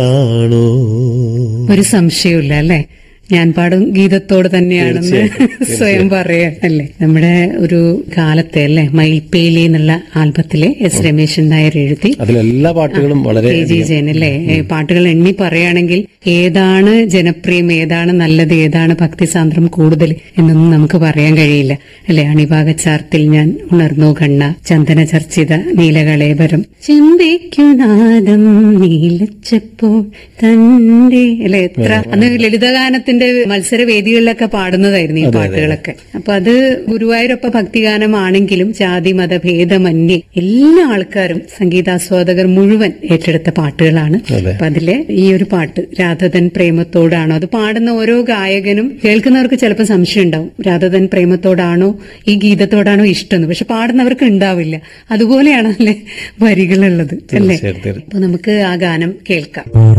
ആണോ ഒരു സംശയമില്ല അല്ലെ ഞാൻ പാടും ഗീതത്തോട് തന്നെയാണെന്ന് സ്വയം പറയാ അല്ലേ നമ്മുടെ ഒരു കാലത്തെ അല്ലെ മയിൽപ്പേലി എന്നുള്ള ആൽബത്തിലെ എസ് രമേശൻ നായർ എഴുതി അതിലെല്ലാ പാട്ടുകളും വളരെ കെ ജി ജയൻ അല്ലേ ഏ, പാട്ടുകൾ എണ്ണി പറയുകയാണെങ്കിൽ ഏതാണ് ജനപ്രിയം ഏതാണ് നല്ലത് ഏതാണ് ഭക്തിസാന്ദ്രം കൂടുതൽ എന്നൊന്നും നമുക്ക് പറയാൻ കഴിയില്ല അല്ലെ അണിഭാഗച്ചാർത്തിൽ ഞാൻ ഉണർന്നു കണ്ണ ചന്ദന ചർച്ചിത നീലകളേബരം ചിന്തിക്കുനാദം നീലച്ചപ്പോൾ തന്റെ അല്ലെ എത്ര അന്ന് ലളിതഗാനത്തിന്റെ മത്സര വേദികളിലൊക്കെ പാടുന്നതായിരുന്നു ഈ പാട്ടുകളൊക്കെ അപ്പൊ അത് ഗുരുവായൂരപ്പ ഭക്തിഗാനമാണെങ്കിലും ജാതി മത ഭേദമന്യേ എല്ലാ ആൾക്കാരും സംഗീതാസ്വാദകർ മുഴുവൻ ഏറ്റെടുത്ത പാട്ടുകളാണ് അതെ. അപ്പൊ അതിലെ ഈ ഒരു പാട്ട് രാധതൻ പ്രേമത്തോടാണോ അത് പാടുന്ന ഓരോ ഗായകനും കേൾക്കുന്നവർക്ക് ചിലപ്പോൾ സംശയം ഉണ്ടാവും രാധതൻ പ്രേമത്തോടാണോ ഈ ഗീതത്തോടാണോ ഇഷ്ടം പക്ഷെ പാടുന്നവർക്ക് ഉണ്ടാവില്ല അതുപോലെയാണ് അല്ലേ വരികളുള്ളത് അല്ലേ തീർച്ചയായിട്ടും അപ്പൊ നമുക്ക് ആ ഗാനം കേൾക്കാം പറ